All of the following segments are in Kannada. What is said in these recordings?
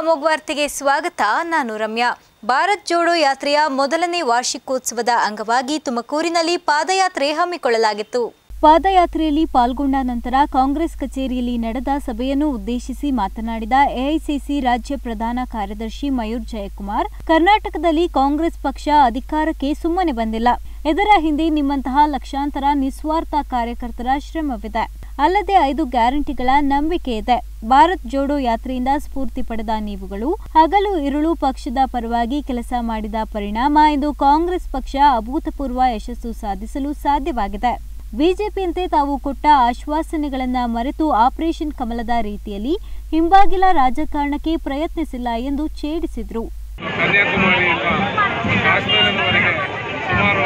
ಅಮೋಘ್ ವಾರ್ತೆಗೆ ಸ್ವಾಗತ ನಾನು ರಮ್ಯಾ ಭಾರತ್ ಜೋಡೋ ಯಾತ್ರೆಯ ಮೊದಲನೇ ವಾರ್ಷಿಕೋತ್ಸವದ ಅಂಗವಾಗಿ ತುಮಕೂರಿನಲ್ಲಿ ಪಾದಯಾತ್ರೆ ಹಮ್ಮಿಕೊಳ್ಳಲಾಗಿತ್ತು ಪಾದಯಾತ್ರೆಯಲ್ಲಿ ಪಾಲ್ಗೊಂಡ ನಂತರ ಕಾಂಗ್ರೆಸ್ ಕಚೇರಿಯಲ್ಲಿ ನಡೆದ ಸಭೆಯನ್ನು ಉದ್ದೇಶಿಸಿ ಮಾತನಾಡಿದ ಎಐಸಿಸಿ ರಾಜ್ಯ ಪ್ರಧಾನ ಕಾರ್ಯದರ್ಶಿ ಮಯೂರ್ ಜಯಕುಮಾರ್ ಕರ್ನಾಟಕದಲ್ಲಿ ಕಾಂಗ್ರೆಸ್ ಪಕ್ಷ ಅಧಿಕಾರಕ್ಕೆ ಸುಮ್ಮನೆ ಬಂದಿಲ್ಲ ಇದರ ಹಿಂದೆ ನಿಮ್ಮಂತಹ ಲಕ್ಷಾಂತರ ನಿಸ್ವಾರ್ಥ ಕಾರ್ಯಕರ್ತರ ಶ್ರಮವಿದೆ ಅಲ್ಲದೆ ಐದು ಗ್ಯಾರಂಟಿಗಳ ನಂಬಿಕೆ ಇದೆ ಭಾರತ್ ಜೋಡೋ ಯಾತ್ರೆಯಿಂದ ಸ್ಫೂರ್ತಿ ಪಡೆದ ನೀವುಗಳು ಹಗಲು ಇರುಳು ಪಕ್ಷದ ಪರವಾಗಿ ಕೆಲಸ ಮಾಡಿದ ಪರಿಣಾಮ ಇಂದು ಕಾಂಗ್ರೆಸ್ ಪಕ್ಷ ಅಭೂತಪೂರ್ವ ಯಶಸ್ಸು ಸಾಧಿಸಲು ಸಾಧ್ಯವಾಗಿದೆ ಬಿಜೆಪಿಯಂತೆ ತಾವು ಕೊಟ್ಟ ಆಶ್ವಾಸನೆಗಳನ್ನ ಮರೆತು ಆಪರೇಷನ್ ಕಮಲದ ರೀತಿಯಲ್ಲಿ ಹಿಂಬಾಗಿಲ ರಾಜಕಾರಣಕ್ಕೆ ಪ್ರಯತ್ನಿಸಿಲ್ಲ ಎಂದು ಛೇಡಿಸಿದ್ರು ಕನ್ಯಾಕುಮಾರಿಯಿಂದ ಕಾಶ್ಮೀರದವರೆಗೆ ಸುಮಾರು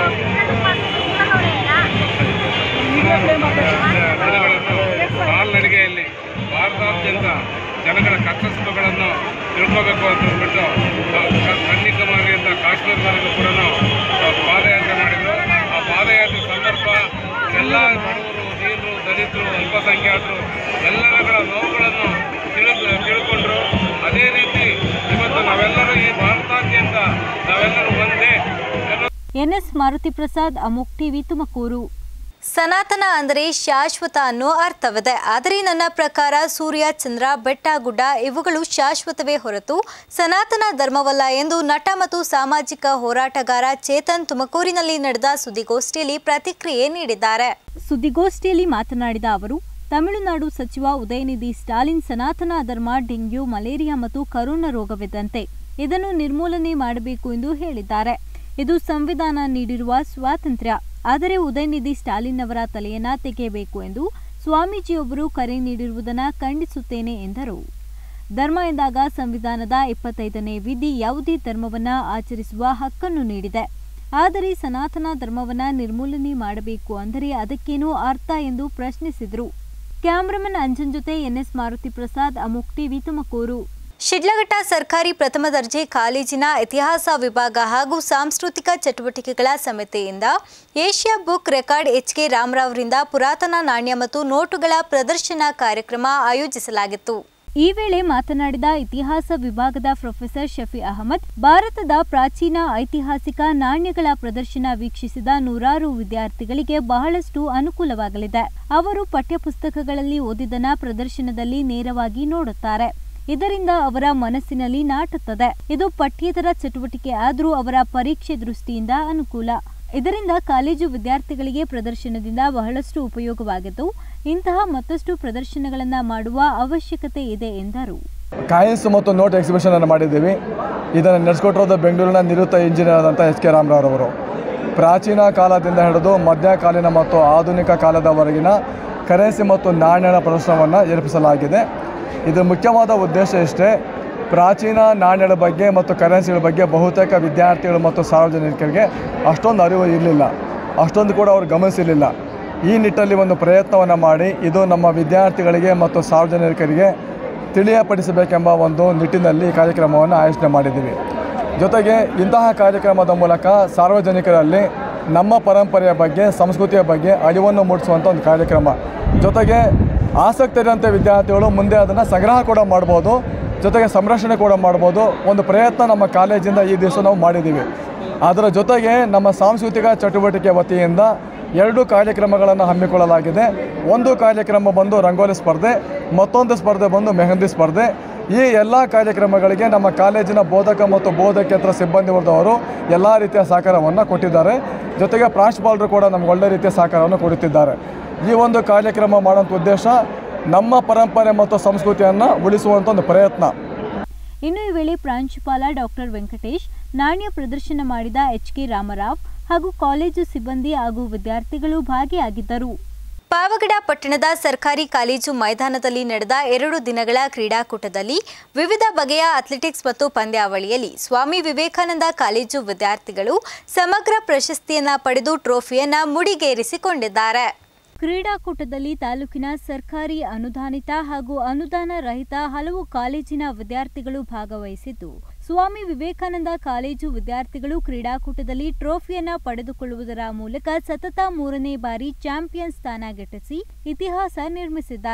ದಿನಗಳನ್ನು ಕಾಲ್ನಡಿಗೆಯಲ್ಲಿ ಭಾರತಾದ್ಯಂತ ಜನಗಳ ಕಷ್ಟ ಸುಖಗಳನ್ನು ತಿಳ್ಕೋಬೇಕು ಅಂತ ಅಂದ್ಬಿಟ್ಟು ಕ- ಕನ್ಯಾಕುಮಾರಿಯಿಂದ ಕಾಶ್ಮೀರದವರೆಗೂ ಕೂಡ ಪಾದಯಾತ್ರೆ ಮಾಡಿದ್ರು ಆ ಪಾದಯಾತ್ರೆ ಸಂದರ್ಭ ಎಲ್ಲ ಬಡವರು ದೀನರು ದಲಿತರು ಅಲ್ಪಸಂಖ್ಯಾತರು ಎಲ್ಲರ ನೋವುಗಳನ್ನು ತಿಳಿದು ತಿಳ್ಕೊಂಡ್ರು ಅದೇ ರೀತಿ ಇವತ್ತು ನಾವೆಲ್ಲರೂ ಈ ಭಾರತಾದ್ಯಂತ ನಾವೆಲ್ಲರೂ ಒಂದೇ ಅನ್ನೋ ಎನ್ಎಸ್ ಮಾರುತಿ ಪ್ರಸಾದ್ ಅಮೋಕ್ ಟಿವಿ ತುಮಕೂರು ಸನಾತನ ಅಂದರೆ ಶಾಶ್ವತ ಅನ್ನೋ ಅರ್ಥವಿದೆ ಆದರೆ ನನ್ನ ಪ್ರಕಾರ ಸೂರ್ಯ ಚಂದ್ರ ಬೆಟ್ಟ ಗುಡ್ಡ ಇವುಗಳು ಶಾಶ್ವತವೇ ಹೊರತು ಸನಾತನ ಧರ್ಮವಲ್ಲ ಎಂದು ನಟ ಮತ್ತು ಸಾಮಾಜಿಕ ಹೋರಾಟಗಾರ ಚೇತನ್ ತುಮಕೂರಿನಲ್ಲಿ ನಡೆದ ಸುದ್ದಿಗೋಷ್ಠಿಯಲ್ಲಿ ಪ್ರತಿಕ್ರಿಯೆ ನೀಡಿದ್ದಾರೆ ಸುದ್ದಿಗೋಷ್ಠಿಯಲ್ಲಿ ಮಾತನಾಡಿದ ಅವರು ತಮಿಳುನಾಡು ಸಚಿವ ಉದಯನಿಧಿ ಸ್ಟಾಲಿನ್ ಸನಾತನ ಧರ್ಮ ಡೆಂಗ್ಯೂ ಮಲೇರಿಯಾ ಮತ್ತು ಕರೋನಾ ರೋಗವಿದ್ದಂತೆ ಇದನ್ನು ನಿರ್ಮೂಲನೆ ಮಾಡಬೇಕು ಎಂದು ಹೇಳಿದ್ದಾರೆ ಇದು ಸಂವಿಧಾನ ನೀಡಿರುವ ಸ್ವಾತಂತ್ರ್ಯ ಆದರೆ ಉದಯನಿಧಿ ಸ್ಟಾಲಿನ್ ಅವರ ತಲೆಯನ್ನ ತೆಗೆಯಬೇಕು ಎಂದು ಸ್ವಾಮೀಜಿಯೊಬ್ಬರು ಕರೆ ನೀಡಿರುವುದನ್ನು ಖಂಡಿಸುತ್ತೇನೆ ಎಂದರು ಧರ್ಮ ಎಂದಾಗ ಸಂವಿಧಾನದ ಇಪ್ಪತ್ತೈದನೇ ವಿಧಿ ಯಾವುದೇ ಧರ್ಮವನ್ನ ಆಚರಿಸುವ ಹಕ್ಕನ್ನು ನೀಡಿದೆ ಆದರೆ ಸನಾತನ ಧರ್ಮವನ್ನ ನಿರ್ಮೂಲನೆ ಮಾಡಬೇಕು ಅಂದರೆ ಅದಕ್ಕೇನು ಅರ್ಥ ಎಂದು ಪ್ರಶ್ನಿಸಿದರು ಕ್ಯಾಮ್ರಾಮನ್ ಅಂಜನ್ ಜೊತೆ ಎನ್ಎಸ್ ಮಾರುತಿ ಪ್ರಸಾದ್ ಅಮುಕ್ ಟಿವಿ ತುಮಕೂರು ಶಿಡ್ಲಘಟ್ಟ ಸರ್ಕಾರಿ ಪ್ರಥಮ ದರ್ಜೆ ಕಾಲೇಜಿನ ಇತಿಹಾಸ ವಿಭಾಗ ಹಾಗೂ ಸಾಂಸ್ಕೃತಿಕ ಚಟುವಟಿಕೆಗಳ ಸಮಿತಿಯಿಂದ Asia book record H K ರಾಮರಾವ್ರಿಂದ ಪುರಾತನ ನಾಣ್ಯ ಮತ್ತು ನೋಟುಗಳ ಪ್ರದರ್ಶನ ಕಾರ್ಯಕ್ರಮ ಆಯೋಜಿಸಲಾಗಿತ್ತು ಈ ವೇಳೆ ಮಾತನಾಡಿದ ಇತಿಹಾಸ ವಿಭಾಗದ ಪ್ರೊಫೆಸರ್ ಶಫಿ ಅಹಮದ್ ಭಾರತದ ಪ್ರಾಚೀನ ಐತಿಹಾಸಿಕ ನಾಣ್ಯಗಳ ಪ್ರದರ್ಶನ ವೀಕ್ಷಿಸಿದ ನೂರಾರು ವಿದ್ಯಾರ್ಥಿಗಳಿಗೆ ಬಹಳಷ್ಟು ಅನುಕೂಲವಾಗಲಿದೆ ಅವರು ಪಠ್ಯಪುಸ್ತಕಗಳಲ್ಲಿ ಓದಿದನ ಪ್ರದರ್ಶನದಲ್ಲಿ ನೇರವಾಗಿ ನೋಡುತ್ತಾರೆ ಇದರಿಂದ ಅವರ ಮನಸ್ಸಿನಲ್ಲಿ ನಾಟುತ್ತದೆ ಇದು ಪಠ್ಯೇತರ ಚಟುವಟಿಕೆ ಆದರೂ ಅವರ ಪರೀಕ್ಷೆ ದೃಷ್ಟಿಯಿಂದ ಅನುಕೂಲ ಇದರಿಂದ ಕಾಲೇಜು ವಿದ್ಯಾರ್ಥಿಗಳಿಗೆ ಪ್ರದರ್ಶನದಿಂದ ಬಹಳಷ್ಟು ಉಪಯೋಗವಾಗಿದ್ದು ಇಂತಹ ಮತ್ತಷ್ಟು ಪ್ರದರ್ಶನಗಳನ್ನು ಮಾಡುವ ಅವಶ್ಯಕತೆ ಇದೆ ಎಂದರು ಕಾಯಿನ್ಸ್ ಮತ್ತು ನೋಟ್ ಎಕ್ಸಿಬಿಷನ್ ಅನ್ನು ಮಾಡಿದ್ದೀವಿ ಇದನ್ನು ನಡೆಸ್ಕೊಟ್ಟಿರೋದು ಬೆಂಗಳೂರಿನ ನಿವೃತ್ತ ಇಂಜಿನಿಯರ್ ಆದಂಥ ಎಚ್ ಕೆ ರಾಮರಾವ್ರವರು ಪ್ರಾಚೀನ ಕಾಲದಿಂದ ಹಿಡಿದು ಮಧ್ಯಕಾಲೀನ ಮತ್ತು ಆಧುನಿಕ ಕಾಲದವರೆಗಿನ ಕರೆನ್ಸಿ ಮತ್ತು ನಾಣ್ಯಗಳ ಪ್ರದರ್ಶನವನ್ನು ಏರ್ಪಡಿಸಲಾಗಿದೆ ಇದು ಮುಖ್ಯವಾದ ಉದ್ದೇಶ ಇಷ್ಟೇ ಪ್ರಾಚೀನ ನಾಣ್ಯಗಳ ಬಗ್ಗೆ ಮತ್ತು ಕರೆನ್ಸಿಗಳ ಬಗ್ಗೆ ಬಹುತೇಕ ವಿದ್ಯಾರ್ಥಿಗಳು ಮತ್ತು ಸಾರ್ವಜನಿಕರಿಗೆ ಅಷ್ಟೊಂದು ಅರಿವು ಇರಲಿಲ್ಲ ಅಷ್ಟೊಂದು ಕೂಡ ಅವರು ಗಮನಿಸಿರಲಿಲ್ಲ ಈ ನಿಟ್ಟಲ್ಲಿ ಒಂದು ಪ್ರಯತ್ನವನ್ನು ಮಾಡಿ ಇದು ನಮ್ಮ ವಿದ್ಯಾರ್ಥಿಗಳಿಗೆ ಮತ್ತು ಸಾರ್ವಜನಿಕರಿಗೆ ತಿಳಿಯಪಡಿಸಬೇಕೆಂಬ ಒಂದು ನಿಟ್ಟಿನಲ್ಲಿ ಈ ಕಾರ್ಯಕ್ರಮವನ್ನು ಆಯೋಜನೆ ಮಾಡಿದ್ದೀವಿ ಜೊತೆಗೆ ಇಂತಹ ಕಾರ್ಯಕ್ರಮದ ಮೂಲಕ ಸಾರ್ವಜನಿಕರಲ್ಲಿ ನಮ್ಮ ಪರಂಪರೆಯ ಬಗ್ಗೆ ಸಂಸ್ಕೃತಿಯ ಬಗ್ಗೆ ಅರಿವನ್ನು ಮೂಡಿಸುವಂಥ ಒಂದು ಕಾರ್ಯಕ್ರಮ ಜೊತೆಗೆ ಆಸಕ್ತಿ ಇರುವಂಥ ವಿದ್ಯಾರ್ಥಿಗಳು ಮುಂದೆ ಅದನ್ನು ಸಂಗ್ರಹ ಕೂಡ ಮಾಡ್ಬೋದು ಜೊತೆಗೆ ಸಂರಕ್ಷಣೆ ಕೂಡ ಮಾಡ್ಬೋದು ಒಂದು ಪ್ರಯತ್ನ ನಮ್ಮ ಕಾಲೇಜಿಂದ ಈ ದಿವಸ ನಾವು ಮಾಡಿದ್ದೀವಿ ಅದರ ಜೊತೆಗೆ ನಮ್ಮ ಸಾಂಸ್ಕೃತಿಕ ಚಟುವಟಿಕೆ ವತಿಯಿಂದ ಎರಡು ಕಾರ್ಯಕ್ರಮಗಳನ್ನು ಹಮ್ಮಿಕೊಳ್ಳಲಾಗಿದೆ ಒಂದು ಕಾರ್ಯಕ್ರಮ ಬಂದು ರಂಗೋಲಿ ಸ್ಪರ್ಧೆ ಮತ್ತೊಂದು ಸ್ಪರ್ಧೆ ಬಂದು ಮೆಹಂದಿ ಸ್ಪರ್ಧೆ ಈ ಎಲ್ಲ ಕಾರ್ಯಕ್ರಮಗಳಿಗೆ ನಮ್ಮ ಕಾಲೇಜಿನ ಬೋಧಕ ಮತ್ತು ಬೋಧಕೇತರ ಸಿಬ್ಬಂದಿ ವರ್ಗದವರು ಎಲ್ಲ ರೀತಿಯ ಸಹಕಾರವನ್ನು ಕೊಟ್ಟಿದ್ದಾರೆ ಜೊತೆಗೆ ಪ್ರಾಂಶುಪಾಲರು ಕೂಡ ನಮ್ಗೆ ಒಳ್ಳೆ ರೀತಿಯ ಸಹಕಾರವನ್ನು ಕೊಡುತ್ತಿದ್ದಾರೆ ಈ ಒಂದು ಕಾರ್ಯಕ್ರಮ ಮಾಡೋಂಥ ಉದ್ದೇಶ ನಮ್ಮ ಪರಂಪರೆ ಮತ್ತು ಸಂಸ್ಕೃತಿಯನ್ನು ಉಳಿಸುವಂಥ ಒಂದು ಪ್ರಯತ್ನ ಇನ್ನು ಈ ವೇಳೆ ಪ್ರಾಂಶುಪಾಲ ಡಾಕ್ಟರ್ ವೆಂಕಟೇಶ್ ನಾಣ್ಯ ಪ್ರದರ್ಶನ ಮಾಡಿದ ಎಚ್ ಕೆ ರಾಮರಾವ್ ಹಾಗೂ ಕಾಲೇಜು ಸಿಬ್ಬಂದಿ ಹಾಗೂ ವಿದ್ಯಾರ್ಥಿಗಳು ಭಾಗಿಯಾಗಿದ್ದರು ಪಾವಗಡ ಪಟ್ಟಣದ ಸರ್ಕಾರಿ ಕಾಲೇಜು ಮೈದಾನದಲ್ಲಿ ನಡೆದ ಎರಡು ದಿನಗಳ ಕ್ರೀಡಾಕೂಟದಲ್ಲಿ ವಿವಿಧ ಬಗೆಯ ಅಥ್ಲೆಟಿಕ್ಸ್ ಮತ್ತು ಪಂದ್ಯಾವಳಿಯಲ್ಲಿ ಸ್ವಾಮಿ ವಿವೇಕಾನಂದ ಕಾಲೇಜು ವಿದ್ಯಾರ್ಥಿಗಳು ಸಮಗ್ರ ಪ್ರಶಸ್ತಿಯನ್ನ ಪಡೆದು ಟ್ರೋಫಿಯನ್ನ ಮುಡಿಗೇರಿಸಿಕೊಂಡಿದ್ದಾರೆ ಕ್ರೀಡಾಕೂಟದಲ್ಲಿ ತಾಲೂಕಿನ ಸರ್ಕಾರಿ ಅನುದಾನಿತ ಹಾಗೂ ಅನುದಾನ ರಹಿತ ಹಲವು ಕಾಲೇಜಿನ ವಿದ್ಯಾರ್ಥಿಗಳು ಭಾಗವಹಿಸಿದ್ದು ಸ್ವಾಮಿ ವಿವೇಕಾನಂದ ಕಾಲೇಜು ವಿದ್ಯಾರ್ಥಿಗಳು ಕ್ರೀಡಾಕೂಟದಲ್ಲಿ ಟ್ರೋಫಿಯನ್ನ ಪಡೆದುಕೊಳ್ಳುವುದರ ಮೂಲಕ ಸತತ ಮೂರನೇ ಬಾರಿ ಚಾಂಪಿಯನ್ ಸ್ಥಾನ ಗಿಟ್ಟಿಸಿ ಇತಿಹಾಸ ನಿರ್ಮಿಸಿದ್ದಾರೆ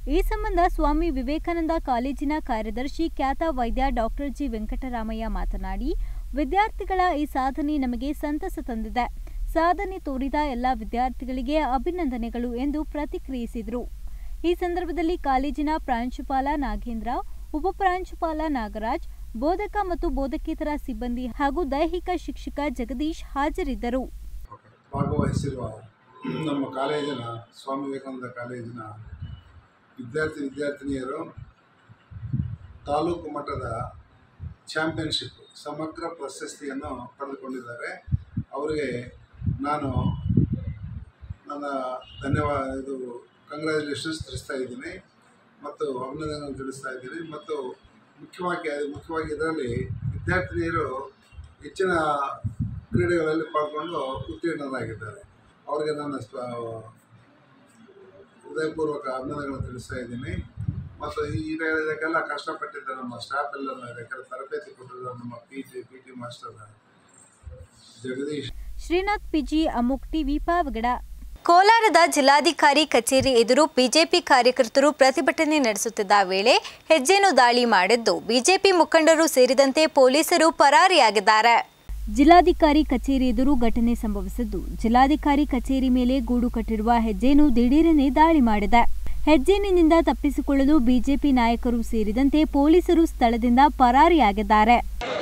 ಈ ಸಂಬಂಧ ಸ್ವಾಮಿ ವಿವೇಕಾನಂದ ಕಾಲೇಜಿನ ಕಾರ್ಯದರ್ಶಿ ಖ್ಯಾತ ವೈದ್ಯ ಡಾಕ್ಟರ್ ಜಿ ವೆಂಕಟರಾಮಯ್ಯ ಮಾತನಾಡಿ ವಿದ್ಯಾರ್ಥಿಗಳ ಈ ಸಾಧನೆ ನಮಗೆ ಸಂತಸ ತಂದಿದೆ ಸಾಧನೆ ತೋರಿದ ಎಲ್ಲ ವಿದ್ಯಾರ್ಥಿಗಳಿಗೆ ಅಭಿನಂದನೆಗಳು ಎಂದು ಪ್ರತಿಕ್ರಿಯಿಸಿದರು ಈ ಸಂದರ್ಭದಲ್ಲಿ ಕಾಲೇಜಿನ ಪ್ರಾಂಶುಪಾಲ ನಾಗೇಂದ್ರ ಉಪಪ್ರಾಂಶುಪಾಲ ನಾಗರಾಜ್ ಬೋಧಕ ಮತ್ತು ಬೋಧಕೇತರ ಸಿಬ್ಬಂದಿ ಹಾಗೂ ದೈಹಿಕ ಶಿಕ್ಷಕ ಜಗದೀಶ್ ಹಾಜರಿದ್ದರು ಭಾಗವಹಿಸಿರುವ ನಮ್ಮ ಕಾಲೇಜಿನ ಸ್ವಾಮಿ ವಿವೇಕಾನಂದ ಕಾಲೇಜಿನ ವಿದ್ಯಾರ್ಥಿ ವಿದ್ಯಾರ್ಥಿನಿಯರು ತಾಲೂಕು ಮಟ್ಟದ ಚಾಂಪಿಯನ್ಶಿಪ್ ಸಮಗ್ರ ಪ್ರಶಸ್ತಿಯನ್ನು ಪಡೆದುಕೊಂಡಿದ್ದಾರೆ ಅವರಿಗೆ ನಾನು ನನ್ನ ಧನ್ಯವಾದ ಇದು ಕಂಗ್ರ್ಯಾಚುಲೇಷನ್ಸ್ ತಿಳಿಸ್ತಾ ಇದ್ದೀನಿ ಮತ್ತು ಅಭಿನಂದನೆಗಳನ್ನು ತಿಳಿಸ್ತಾ ಇದ್ದೀನಿ ಮತ್ತು ಮುಖ್ಯವಾಗಿ ಅದು ಮುಖ್ಯವಾಗಿ ಇದರಲ್ಲಿ ವಿದ್ಯಾರ್ಥಿನಿಯರು ಹೆಚ್ಚಿನ ಕ್ರೀಡೆಗಳಲ್ಲಿ ಪಾಲ್ಗೊಂಡು ಉತ್ತೀರ್ಣರಾಗಿದ್ದಾರೆ ಅವರಿಗೆ ನಾನು ಸ್ವ- ಹೃದಯಪೂರ್ವಕ ಅಭಿನಂದನೆಗಳನ್ನು ತಿಳಿಸ್ತಾ ಇದ್ದೀನಿ ಮತ್ತು ಈ ಇದಕ್ಕೆಲ್ಲ ಕಷ್ಟಪಟ್ಟಿದ್ದ ನಮ್ಮ ಸ್ಟಾಫ್ ಎಲ್ಲ ಇದಕ್ಕೆಲ್ಲ ತರಬೇತಿ ಕೊಟ್ಟಿದ್ದ ನಮ್ಮ P T P T master Jagadish Srinath P G ಅಮುಕ್ ಟಿವಿ ಪಾವಗಡ ಕೋಲಾರದ ಜಿಲ್ಲಾಧಿಕಾರಿ ಕಚೇರಿ ಎದುರು ಬಿಜೆಪಿ ಕಾರ್ಯಕರ್ತರು ಪ್ರತಿಭಟನೆ ನಡೆಸುತ್ತಿದ್ದ ವೇಳೆ ಹೆಜ್ಜೆನು ದಾಳಿ ಮಾಡಿದ್ದು ಬಿಜೆಪಿ ಮುಖಂಡರು ಸೇರಿದಂತೆ ಪೊಲೀಸರು ಪರಾರಿಯಾಗಿದ್ದಾರೆ ಜಿಲ್ಲಾಧಿಕಾರಿ ಕಚೇರಿ ಎದುರು ಘಟನೆ ಸಂಭವಿಸಿದ್ದು ಜಿಲ್ಲಾಧಿಕಾರಿ ಕಚೇರಿ ಮೇಲೆ ಗೂಡು ಕಟ್ಟಿರುವ ಹೆಜ್ಜೆನು ದಿಢೀರನೆ ದಾಳಿ ಮಾಡಿದೆ ಹೆಜ್ಜೆನಿಂದ ತಪ್ಪಿಸಿಕೊಳ್ಳಲು ಬಿಜೆಪಿ ನಾಯಕರು ಸೇರಿದಂತೆ ಪೊಲೀಸರು ಸ್ಥಳದಿಂದ ಪರಾರಿಯಾಗಿದ್ದಾರೆ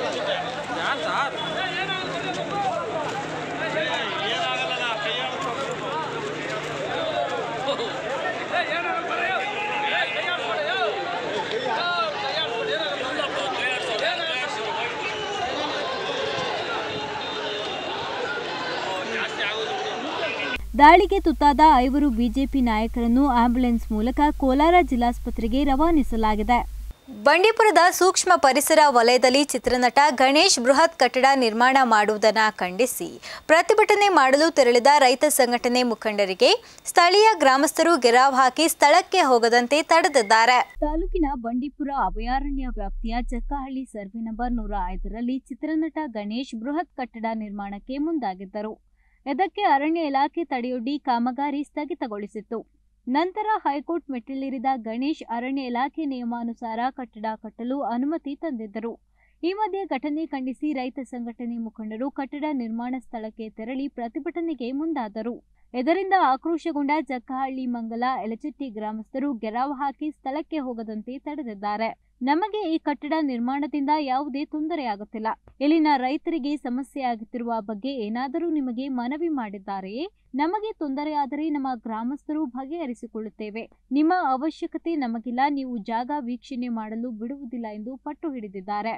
ದಾಳಿಗೆ ತುತ್ತಾದ ಐವರು ಬಿಜೆಪಿ ನಾಯಕರನ್ನು ಆಂಬ್ಯುಲೆನ್ಸ್ ಮೂಲಕ ಕೋಲಾರ ಜಿಲ್ಲಾಸ್ಪತ್ರೆಗೆ ರವಾನಿಸಲಾಗಿದೆ ಬಂಡೀಪುರದ ಸೂಕ್ಷ್ಮ ಪರಿಸರ ವಲಯದಲ್ಲಿ ಚಿತ್ರನಟ ಗಣೇಶ್ ಬೃಹತ್ ಕಟ್ಟಡ ನಿರ್ಮಾಣ ಮಾಡುವುದನ್ನು ಖಂಡಿಸಿ ಪ್ರತಿಭಟನೆ ಮಾಡಲು ತೆರಳಿದ ರೈತ ಸಂಘಟನೆ ಮುಖಂಡರಿಗೆ ಸ್ಥಳೀಯ ಗ್ರಾಮಸ್ಥರು ಗೆರಾವ್ ಹಾಕಿ ಸ್ಥಳಕ್ಕೆ ಹೋಗದಂತೆ ತಡೆದಿದ್ದಾರೆ ತಾಲೂಕಿನ ಬಂಡೀಪುರ ಅಭಯಾರಣ್ಯ ವ್ಯಾಪ್ತಿಯ ಜಕ್ಕಹಳ್ಳಿ ಸರ್ವೆ ನಂಬರ್ ನೂರ ಐದರಲ್ಲಿ ಚಿತ್ರನಟ ಗಣೇಶ್ ಬೃಹತ್ ಕಟ್ಟಡ ನಿರ್ಮಾಣಕ್ಕೆ ಮುಂದಾಗಿದ್ದರು ಇದಕ್ಕೆ ಅರಣ್ಯ ಇಲಾಖೆ ತಡೆಯೊಡ್ಡಿ ಕಾಮಗಾರಿ ಸ್ಥಗಿತಗೊಳಿಸಿತ್ತು ನಂತರ ಹೈಕೋರ್ಟ್ ಮೆಟ್ಟಿಲೇರಿದ ಗಣೇಶ್ ಅರಣ್ಯ ಇಲಾಖೆ ನಿಯಮಾನುಸಾರ ಕಟ್ಟಡ ಕಟ್ಟಲು ಅನುಮತಿ ತಂದಿದ್ದರು ಈ ಮಧ್ಯೆ ಘಟನೆ ಖಂಡಿಸಿ ರೈತ ಸಂಘಟನೆ ಮುಖಂಡರು ಕಟ್ಟಡ ನಿರ್ಮಾಣ ಸ್ಥಳಕ್ಕೆ ತೆರಳಿ ಪ್ರತಿಭಟನೆಗೆ ಮುಂದಾದರು ಇದರಿಂದ ಆಕ್ರೋಶಗೊಂಡ ಜಕ್ಕಹಳ್ಳಿ ಮಂಗಲ ಎಲಚಟ್ಟಿ ಗ್ರಾಮಸ್ಥರು ಗೆರಾವ್ ಹಾಕಿ ಸ್ಥಳಕ್ಕೆ ಹೋಗದಂತೆ ತಡೆದಿದ್ದಾರೆ ನಮಗೆ ಈ ಕಟ್ಟಡ ನಿರ್ಮಾಣದಿಂದ ಯಾವುದೇ ತೊಂದರೆಯಾಗುತ್ತಿಲ್ಲ ಇಲ್ಲಿನ ರೈತರಿಗೆ ಸಮಸ್ಯೆಯಾಗುತ್ತಿರುವ ಬಗ್ಗೆ ಏನಾದರೂ ನಿಮಗೆ ಮನವಿ ಮಾಡಿದ್ದಾರೆಯೇ ನಮಗೆ ತೊಂದರೆಯಾದರೆ ನಮ್ಮ ಗ್ರಾಮಸ್ಥರು ಬಗೆಹರಿಸಿಕೊಳ್ಳುತ್ತೇವೆ ನಿಮ್ಮ ಅವಶ್ಯಕತೆ ನಮಗಿಲ್ಲ ನೀವು ಜಾಗ ವೀಕ್ಷಣೆ ಮಾಡಲು ಬಿಡುವುದಿಲ್ಲ ಎಂದು ಪಟ್ಟು ಹಿಡಿದಿದ್ದಾರೆ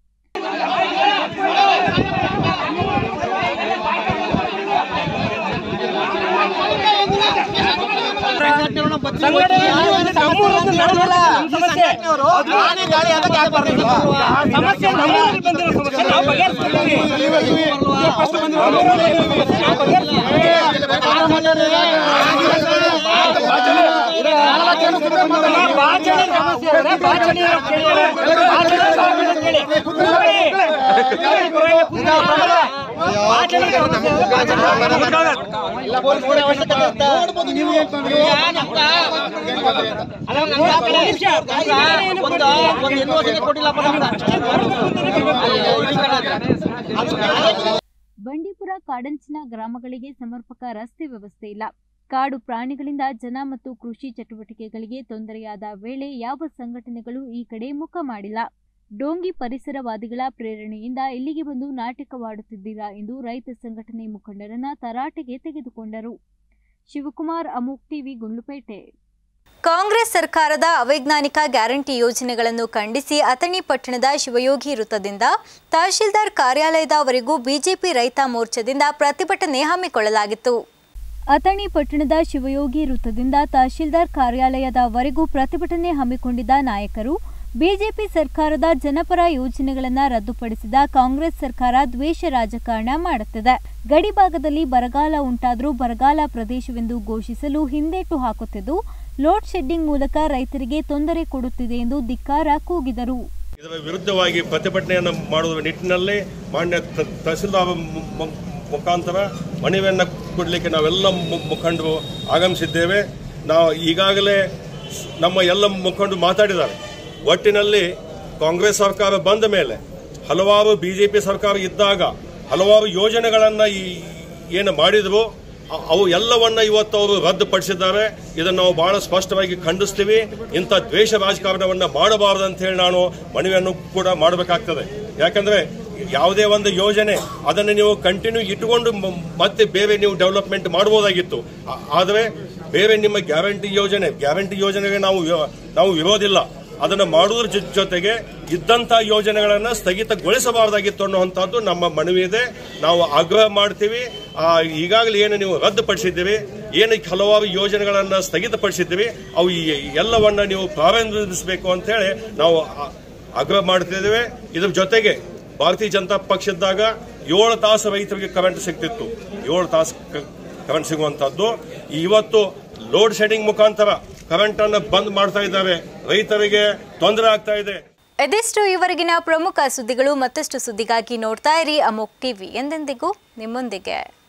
ಬಂಡೀಪುರ ಕಾಡಂಚಿನ ಗ್ರಾಮಗಳಿಗೆ ಸಮರ್ಪಕ ರಸ್ತೆ ವ್ಯವಸ್ಥೆ ಇಲ್ಲ ಕಾಡು ಪ್ರಾಣಿಗಳಿಂದ ಜನ ಮತ್ತು ಕೃಷಿ ಚಟುವಟಿಕೆಗಳಿಗೆ ತೊಂದರೆಯಾದ ವೇಳೆ ಯಾವ ಸಂಘಟನೆಗಳು ಈ ಕಡೆ ಮುಖ ಮಾಡಿಲ್ಲ ಡೋಂಗಿ ಪರಿಸರವಾದಿಗಳ ಪ್ರೇರಣೆಯಿಂದ ಇಲ್ಲಿಗೆ ಬಂದು ನಾಟಕವಾಡುತ್ತಿದ್ದೀರಾ ಎಂದು ರೈತ ಸಂಘಟನೆ ಮುಖಂಡರನ್ನ ತರಾಟೆಗೆ ತೆಗೆದುಕೊಂಡರು ಶಿವಕುಮಾರ್ ಅಮುಕ್ ಟಿವಿ ಗುಂಡ್ಲುಪೇಟೆ ಕಾಂಗ್ರೆಸ್ ಸರ್ಕಾರದ ಅವೈಜ್ಞಾನಿಕ ಗ್ಯಾರಂಟಿ ಯೋಜನೆಗಳನ್ನು ಖಂಡಿಸಿ ಅಥಣಿ ಪಟ್ಟಣದ ಶಿವಯೋಗಿ ವೃತ್ತದಿಂದ ತಹಶೀಲ್ದಾರ್ ಕಾರ್ಯಾಲಯದವರೆಗೂ ಬಿಜೆಪಿ ರೈತ ಮೋರ್ಚಾದಿಂದ ಪ್ರತಿಭಟನೆ ಹಮ್ಮಿಕೊಳ್ಳಲಾಗಿತ್ತು ಅಥಣಿ ಪಟ್ಟಣದ ಶಿವಯೋಗಿ ವೃತ್ತದಿಂದ ತಹಶೀಲ್ದಾರ್ ಕಾರ್ಯಾಲಯದವರೆಗೂ ಪ್ರತಿಭಟನೆ ಹಮ್ಮಿಕೊಂಡಿದ್ದ ನಾಯಕರು ಬಿಜೆಪಿ ಸರ್ಕಾರದ ಜನಪರ ಯೋಜನೆಗಳನ್ನು ರದ್ದುಪಡಿಸಿದ ಕಾಂಗ್ರೆಸ್ ಸರ್ಕಾರ ದ್ವೇಷ ರಾಜಕಾರಣ ಮಾಡುತ್ತಿದೆ ಗಡಿಭಾಗದಲ್ಲಿ ಬರಗಾಲ ಉಂಟಾದರೂ ಬರಗಾಲ ಪ್ರದೇಶವೆಂದು ಘೋಷಿಸಲು ಹಿಂದೇಟು ಹಾಕುತ್ತಿದ್ದು ಲೋಡ್ ಶೆಡ್ಡಿಂಗ್ ಮೂಲಕ ರೈತರಿಗೆ ತೊಂದರೆ ಕೊಡುತ್ತಿದೆ ಎಂದು ಧಿಕ್ಕಾರ ಕೂಗಿದರು ಇದರ ವಿರುದ್ಧವಾಗಿ ಪ್ರತಿಭಟನೆಯನ್ನು ಮಾಡುವ ನಿಟ್ಟಿನಲ್ಲಿ ಮಾನ್ಯ ತ- ತಹಸೀಲ್ದಾರ್ ಮು- ಮು- ಮುಖಾಂತರ ಮನವಿಯನ್ನು ಕೊಡಲಿಕ್ಕೆ ನಾವೆಲ್ಲ ಮು- ಮುಖಂಡರು ಆಗಮಿಸಿದ್ದೇವೆ ನಾವು ಈಗಾಗಲೇ ನಮ್ಮ ಎಲ್ಲ ಮುಖಂಡರು ಮಾತಾಡಿದ್ದಾರೆ ಒಟ್ಟಿನಲ್ಲಿ ಕಾಂಗ್ರೆಸ್ ಸರ್ಕಾರ ಬಂದ ಮೇಲೆ ಹಲವಾರು ಬಿಜೆಪಿ ಸರ್ಕಾರ ಇದ್ದಾಗ ಹಲವಾರು ಯೋಜನೆಗಳನ್ನು ಈ ಏನು ಮಾಡಿದ್ರು ಅ- ಅವು ಎಲ್ಲವನ್ನ ಇವತ್ತು ಅವರು ರದ್ದುಪಡಿಸಿದ್ದಾರೆ ಇದನ್ನು ನಾವು ಬಹಳ ಸ್ಪಷ್ಟವಾಗಿ ಖಂಡಿಸ್ತೀವಿ ಇಂಥ ದ್ವೇಷ ರಾಜಕಾರಣವನ್ನ ಮಾಡಬಾರದು ಅಂತ ಹೇಳಿ ನಾನು ಮನವಿಯನ್ನು ಕೂಡ ಮಾಡಬೇಕಾಗ್ತದೆ ಯಾಕಂದ್ರೆ ಯಾವುದೇ ಒಂದು ಯೋಜನೆ ಅದನ್ನು ನೀವು ಕಂಟಿನ್ಯೂ ಇಟ್ಟುಕೊಂಡು ಮ- ಮತ್ತೆ ಬೇರೆ ನೀವು ಡೆವಲಪ್ಮೆಂಟ್ ಮಾಡಬಹುದಾಗಿತ್ತು ಆ- ಆದರೆ ಬೇರೆ ನಿಮ್ಮ ಗ್ಯಾರಂಟಿ ಯೋಜನೆ ಗ್ಯಾರಂಟಿ ಯೋಜನೆಗೆ ನಾವು ವಿ- ನಾವು ವಿರೋಧಿಲ್ಲ ಅದನ್ನು ಮಾಡುವುದ್ರ ಜೊ- ಜೊತೆಗೆ ಇದ್ದಂಥ ಯೋಜನೆಗಳನ್ನು ಸ್ಥಗಿತಗೊಳಿಸಬಾರದಾಗಿತ್ತು ಅನ್ನುವಂಥದ್ದು ನಮ್ಮ ಮನವಿ ಇದೆ ನಾವು ಆಗ್ರಹ ಮಾಡ್ತೀವಿ ಆ, ಈಗಾಗಲೇ ಏನು ನೀವು ರದ್ದುಪಡಿಸಿದ್ದೀವಿ ಏನು ಹಲವಾರು ಯೋಜನೆಗಳನ್ನು ಸ್ಥಗಿತಪಡಿಸಿದ್ದೀವಿ ಅವು ಈ- ಎಲ್ಲವನ್ನ ನೀವು ಪ್ರಾರಂಭಿಸಬೇಕು ಅಂತ ಹೇಳಿ ನಾವು ಆ- ಆಗ್ರಹ ಮಾಡ್ತಿದ್ದೇವೆ ಇದ್ರ ಜೊತೆಗೆ ಭಾರತೀಯ ಜನತಾ ಪಕ್ಷದಾಗ ಏಳು ತಾಸು ರೈತರಿಗೆ ಕರೆಂಟ್ ಸಿಗ್ತಿತ್ತು ಏಳು ತಾಸು ಕರೆಂಟ್ ಸಿಗುವಂತದ್ದು ಇವತ್ತು ಲೋಡ್ ಶೆಡಿಂಗ್ ಮುಖಾಂತರ ಕರೆಂಟ್ ಅನ್ನು ಬಂದ್ ಮಾಡ್ತಾ ಇದ್ದಾರೆ ರೈತರಿಗೆ ತೊಂದರೆ ಆಗ್ತಾ ಇದೆ ಇದಿಷ್ಟು ಇವರೆಗಿನ ಪ್ರಮುಖ ಸುದ್ದಿಗಳು ಮತ್ತಷ್ಟು ಸುದ್ದಿಗಾಗಿ ನೋಡ್ತಾ ಇರಿ ಅಮೋಕ್ ಟಿವಿ ಎಂದೆಂದಿಗೂ ನಿಮ್ಮೊಂದಿಗೆ